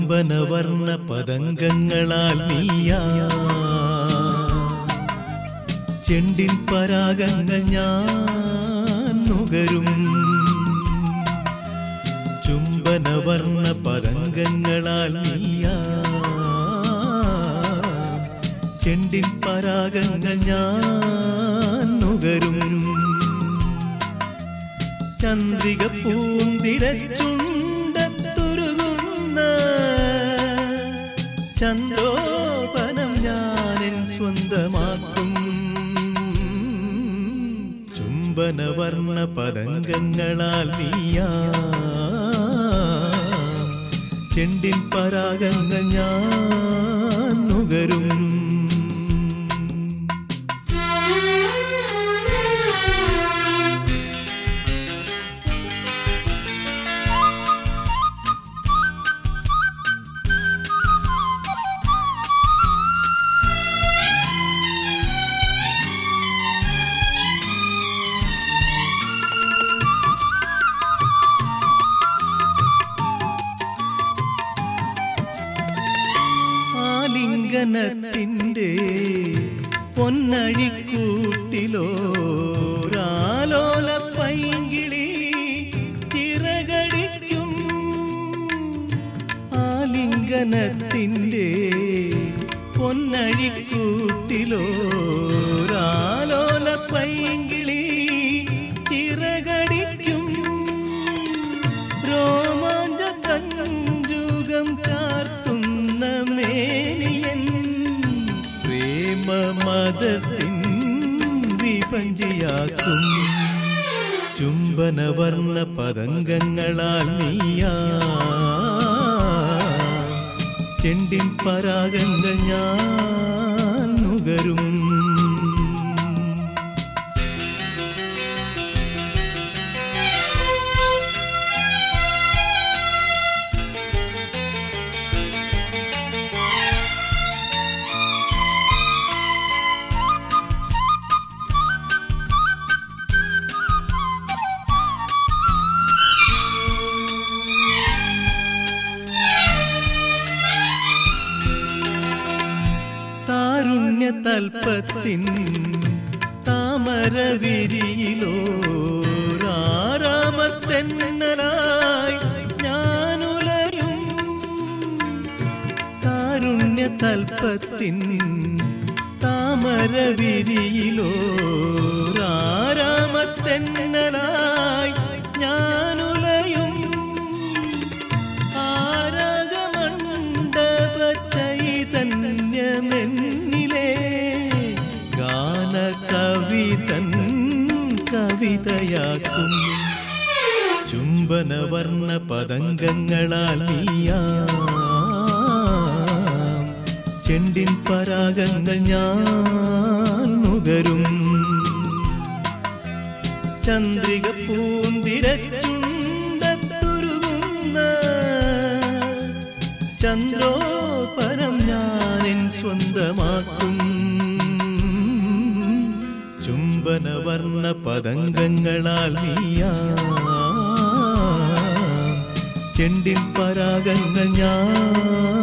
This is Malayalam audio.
ചുംബനവർണ്ണ പതംഗങ്ങളാൽ നീയാ ചെണ്ടിൻ പരാഗങ്ങൾ ഞാൻ നുകരും ചുംബനവർണ്ണ പതംഗങ്ങളാൽ നീയാ ചെണ്ടിൻ പരാഗങ്ങൾ ഞാൻ നുകരും ചന്ദ്രിക പൂന്തിരച്ചുണ്ടത്തുരുകുന്ന ചന്ദ്രോപനം ഞാനെൻ സ്വന്തമാക്കും ചുംബനവർണ്ണ പതംഗങ്ങളാൽ നീയാ ചെണ്ടിൻ പരാഗങ്ങൾ ഞാൻ നുകരും ആലിംഗനത്തിൻ്റെ പൊന്നഴിക്കൂട്ടിലോരാലോല പൈങ്കിളി ചിറകടിക്കും ആലിംഗനത്തിൻ്റെ പൊന്നഴിക്കൂട്ടിലോരാലോല പൈങ്കിളി ചിറകടിക്കും രോമാഞ്ച കഞ്ചുകം ചാർത്തുന്ന മേനിയൻ പ്രേമമതത്തിൻ വിപഞ്ചിയാക്കും ചുംബനവർണ്ണ പതംഗങ്ങളാൽ നീയാ ചെണ്ടിൻ പരാഗങ്ങൾ ഞാൻ നുകരും താരുണ്യ തൽപ്പത്തിൻ താമര വിരിയിലോരാമത്തെന്നലായി ഞാനുലയും താരുണ്യ തൽപ്പത്തിൻ താമര വിരിയിലോരാമത്തെന്നലായി ഞാനുലയും ആരകമണ്ഡപചൈതന്യമെന്നിലെ ഗാന കവിതൻ കവിതയാക്കും ചുംബനവർണ്ണ പതംഗങ്ങളാൽ നീയാ ചെണ്ടിൻ പരാഗങ്ങൾ ഞാൻ നുകരും ചന്ദ്രിക പൂന്തിരച്ചുണ്ടത്തുരുകുന്ന ചന്ദ്രോപരം ഞാനെൻ സ്വന്തമാക്കും ചുംബനവർണ്ണ പതംഗങ്ങളാൽ നീയാ ചെണ്ടിൻ പരാഗങ്ങൾ ഞാൻ